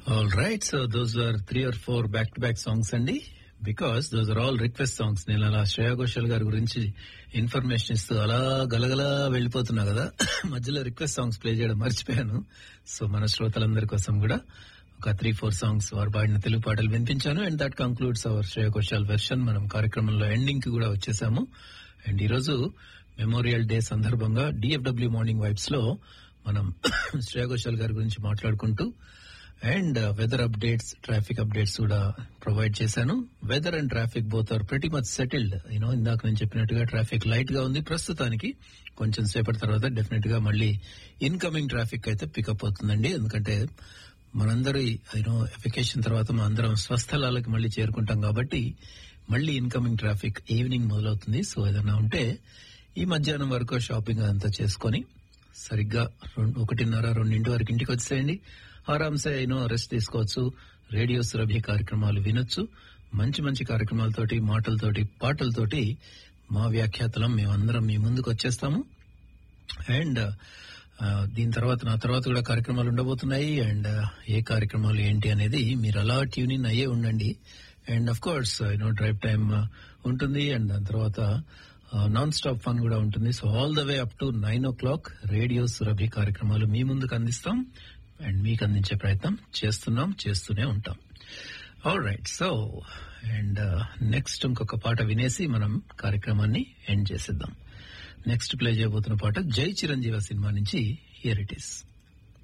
all right so those are three or four back to back songs అండి because those are all request songs నేను అలా శ్రేయా ఘోషల్ గారి గురించి information ఇస్తూ అలా గలగలా వెళ్ళిపోతున్నా కదా మధ్యలో రిక్వెస్ట్ సాంగ్స్ ప్లే చేయడం మర్చిపోయాను సో మన శ్రోతలందరి కోసం కూడా ఒక త్రీ ఫోర్ సాంగ్స్ వారు పాడిన తెలుగు పాటలు వినిపించాను and that concludes our Shreya Ghoshal version మనం కార్యక్రమంలో ఎండింగ్ కి కూడా వచ్చేసాము అండ్ ఈరోజు మెమోరియల్ డే సందర్భంగా డిఎఫ్డబ్ల్యూ మార్నింగ్ వైబ్స్ లో మనం శ్రేయా ఘోషాల్ గారి గురించి మాట్లాడుకుంటూ and weather updates traffic updates కూడా ప్రొవైడ్ చేశాను weather and traffic both are pretty much settled you know ఇందాక నేను చెప్పినట్టుగా ట్రాఫిక్ లైట్ గా ఉంది ప్రస్తుతానికి కొంచెం సేపటి తర్వాత డెఫినెట్ గా మళ్ళీ ఇన్కమింగ్ ట్రాఫిక్ అయితే పికప్ అవుతుందండి ఎందుకంటే మనందరూ యూనో ఎఫికేషన్ తర్వాత మన అందరం స్వస్థలాలకు మళ్ళీ చేరుకుంటాం కాబట్టి మళ్ళీ ఇన్కమింగ్ ట్రాఫిక్ ఈవినింగ్ మొదలవుతుంది సో ఏదైనా ఉంటే ఈ మధ్యాహ్నం వరకు షాపింగ్ అదంతా చేసుకొని సరిగ్గా రెండు ఒకటిన్నర రెండింటి వరకు ఇంటికి వచ్చేయండి ఆరాంసే యూనో రెస్ట్ తీసుకోవచ్చు రేడియో సురభి కార్యక్రమాలు వినొచ్చు మంచి మంచి కార్యక్రమాలతోటి మాటలతోటి పాటలతోటి మా వ్యాఖ్యాతలం మేమందరం మీ ముందుకు వచ్చేస్తాము అండ్ దీని తర్వాత నా తర్వాత కూడా కార్యక్రమాలు ఉండబోతున్నాయి అండ్ ఏ కార్యక్రమాలు ఏంటి అనేది మీరు అలా ట్యూన్ ఇన్ అయ్యే ఉండండి and of course you know drive time ఉంటుంది అండ్ దాని తర్వాత నాన్ స్టాప్ ఫన్ కూడా ఉంటుంది so all the way up to nine o'clock radio Surabhi కార్యక్రమాలు మీ ముందుకు అందిస్తాం అండ్ మీకు అందించే ప్రయత్నం చేస్తున్నాం చేస్తూనే ఉంటాం all right so and next ఇంకొక పాట వినేసి మనం కార్యక్రమాన్ని ఎండ్ చేసేద్దాం నెక్స్ట్ ప్లే చేయబోతున్న పాట జై చిరంజీవ సినిమా నుంచి హియర్ ఇట్ ఈస్